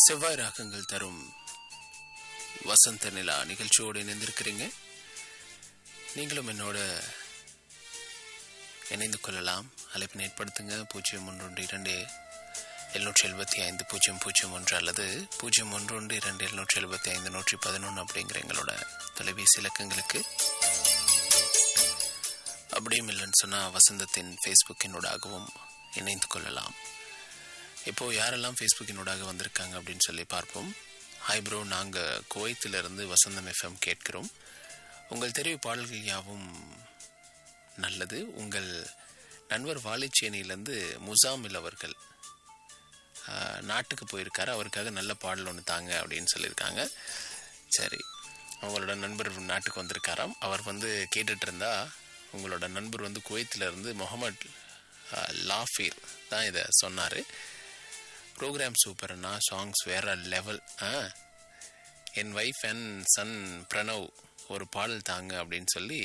செவ்வாய் ராகங்கள் தரும் வசந்த நிலா நிகழ்ச்சியோடு இணைந்திருக்கிறீங்க நீங்களும் என்னோட இணைந்து கொள்ளலாம் அழைப்பினை ஏற்படுத்துங்க பூஜ்ஜியம் ஒன்று ஒன்று இரண்டு எழுநூற்றி எழுபத்தி ஐந்து பூஜ்ஜியம் பூஜ்ஜியம் ஒன்று அல்லது பூஜ்ஜியம் ஒன்று ஒன்று இரண்டு எழுநூற்றி எழுபத்தி ஐந்து நூற்றி பதினொன்று அப்படிங்கிற எங்களோட தொலைபேசி இலக்கங்களுக்கு அப்படியும் இல்லைன்னு சொன்னால் வசந்தத்தின் ஃபேஸ்புக்கினூடாகவும் இணைந்து கொள்ளலாம் இப்போது யாரெல்லாம் ஃபேஸ்புக்கினூடாக வந்திருக்காங்க அப்படின்னு சொல்லி பார்ப்போம் ஹாய் ப்ரோ நாங்கள் குவைத்திலிருந்து வசந்தம் எஃப்எம் கேட்கிறோம் உங்கள் தெரிவு பாடல்கள் யாவும் நல்லது உங்கள் நண்பர் வாலிச்சேனியிலேருந்து முசாமில் அவர்கள் ஆஹ், நாட்டுக்கு போயிருக்காரு அவருக்காக நல்ல பாடல் ஒன்று தாங்க அப்படின்னு சொல்லியிருக்காங்க சரி அவங்களோட நண்பர் நாட்டுக்கு வந்திருக்காராம் அவர் வந்து கேட்டுட்டு இருந்தா உங்களோட நண்பர் வந்து குவைத்தில் இருந்து முகமது ஆஹ், லாஃபீர் தான் இதை சொன்னார் ப்ரோக்ராம் சூப்பர்னா சாங்ஸ் வேற லெவல் ஆ என் ஒய்ஃப் அண்ட் சன் பிரணவ் ஒரு பாடல் தாங்க அப்படின்னு சொல்லி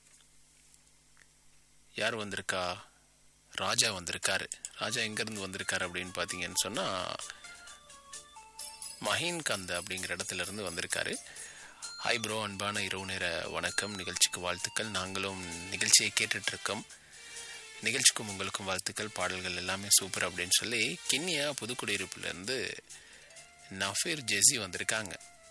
யார் வந்திருக்கா ராஜா வந்திருக்காரு ராஜா எங்கேருந்து வந்திருக்காரு அப்படின்னு பார்த்தீங்கன்னு சொன்னால் மஹீன்காந்த் அப்படிங்கிற இடத்துல இருந்து வந்திருக்காரு ஹாய் ப்ரோ அன்பான இரவு நேர வணக்கம் நிகழ்ச்சிக்கு வாழ்த்துக்கள் நாங்களும் நிகழ்ச்சியை கேட்டுட்டு இருக்கோம் நிகழ்ச்சிக்கும் உங்களுக்கும் வாழ்த்துக்கள் பாடல்கள் எல்லாமே சூப்பர் அப்படின்னு சொல்லி கிண்ணியா புதுக்குடியிருப்புலேருந்து நஃபீர் ஜெஸி வந்திருக்காங்க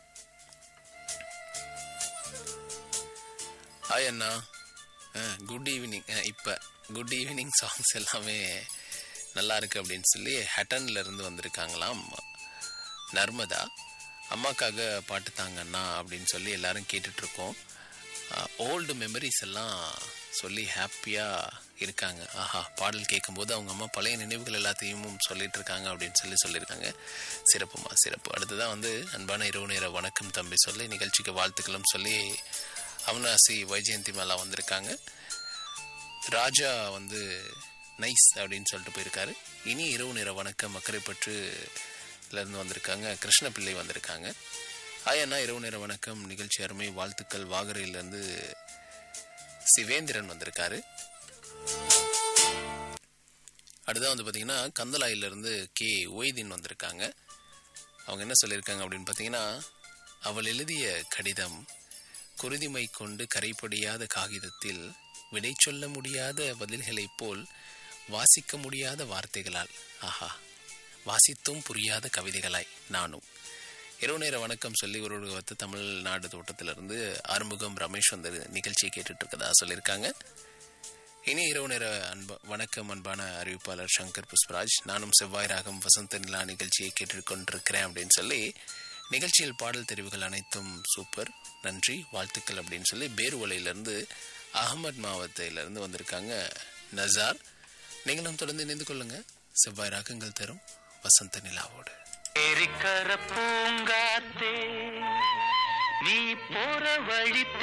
ஹாய் அண்ணா குட் ஈவினிங் இப்போ குட் ஈவினிங் சாங்ஸ் எல்லாமே நல்லா இருக்கு அப்படின்னு சொல்லி ஹட்டன்ல இருந்து வந்திருக்காங்களாம் நர்மதா அம்மாக்காக பாட்டு தாங்க அண்ணா அப்படின்னு சொல்லி எல்லாரும் கேட்டுட்டு இருக்கோம் ஓல்டு மெமரிஸ் எல்லாம் சொல்லி ஹாப்பியாக இருக்காங்க ஆஹா பாடல் கேட்கும்போது அவங்க அம்மா பழைய நினைவுகள் எல்லாத்தையும் சொல்லிட்டு இருக்காங்க அப்படின்னு சொல்லி சொல்லியிருக்காங்க சிறப்புமா சிறப்பு அடுத்ததான் வந்து அன்பான இரவு நேர வணக்கம் தம்பி சொல்லி நிகழ்ச்சிக்கு வாழ்த்துக்களும் சொல்லி அவினாசி வைஜெயந்தி மேலா வந்திருக்காங்க ராஜா வந்து நைஸ் அப்படின்னு சொல்லிட்டு போயிருக்காரு இனி இரவு நேர வணக்கம் அக்கறைப்பற்று இருந்து வந்திருக்காங்க கிருஷ்ணபிள்ளை வந்திருக்காங்க ஆயண்ணா இரவு நேர வணக்கம் நிகழ்ச்சி அருமை வாழ்த்துக்கள் வாகரையிலேருந்து சிவேந்திரன் வந்திருக்காரு அடுத்தது வந்து பார்த்தீங்கன்னா கந்தலாயிலிருந்து கே ஒய்தீன் வந்திருக்காங்க அவங்க என்ன சொல்லியிருக்காங்க அப்படின்னு பார்த்தீங்கன்னா அவள் எழுதிய கடிதம் குருதிமை கொண்டு கரைப்படியாத காகிதத்தில் விடை சொல்ல முடியாத பதில்களைப் போல் வாசிக்க முடியாத வார்த்தைகளால் ஆஹா வாசித்தும் புரியாத கவிதைகளாய் நானும் இரவு நேர வணக்கம் சொல்லி ஒரு ஒருவத்து தமிழ்நாடு தோட்டத்திலிருந்து ஆறுமுகம் ரமேஷ் வந்து நிகழ்ச்சியை கேட்டுட்டு இருக்கதா சொல்லியிருக்காங்க இனி இரவு நேர அன்ப வணக்கம் அன்பான அறிவிப்பாளர் சங்கர் புஷ்பராஜ் நானும் செவ்வாய் ராகம் வசந்த நிலா நிகழ்ச்சியை கேட்டுக்கொண்டிருக்கிறேன் அப்படின்னு சொல்லி நிகழ்ச்சியில் பாடல் தெரிவுகள் அனைத்தும் சூப்பர் நன்றி வாழ்த்துக்கள் அப்படின்னு சொல்லி பேருவலையிலிருந்து அகமது மாவட்டத்திலிருந்து வந்திருக்காங்க நசார் நீங்களும் தொடர்ந்து இணைந்து கொள்ளுங்க செவ்வாய் ராகங்கள் தரும் வசந்த நிலாவோடு ஏரிக்கர பூங்காத்தே நீ போற வழி